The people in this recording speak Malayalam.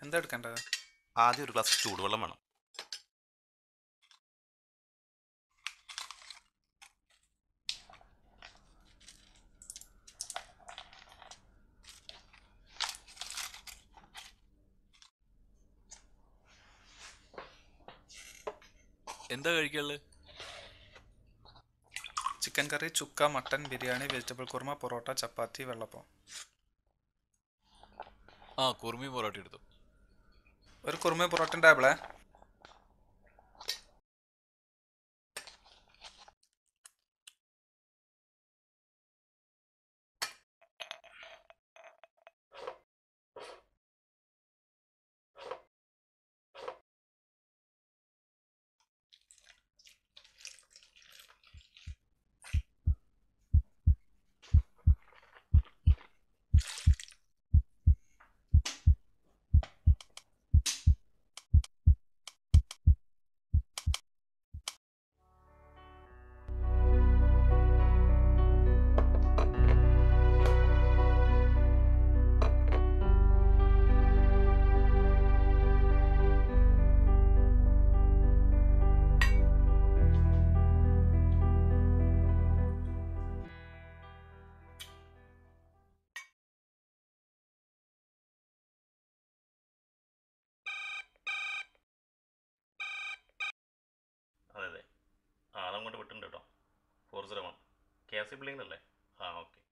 എന്താ എടുക്കേണ്ടത് ആദ്യം ഒരു ഗ്ലാസ് ചൂടുവെള്ളം വേണം എന്താ കഴിക്കാനുള്ളത് ചിക്കൻ കറി ചുക്ക മട്ടൻ ബിരിയാണി വെജിറ്റബിൾ കുർമ പൊറോട്ട ചപ്പാത്തി വെള്ളപ്പം ആ കുറുമി പൊറോട്ട എടുത്തു ഒരു കുർമ പൊറോട്ട ടേബിളേ അതെ അതെ ആളങ്ങോട്ട് വിട്ടിട്ടുണ്ട് കേട്ടോ four zero one K S C ബിൽഡിങ്ങിലല്ലേ ആ ഓക്കെ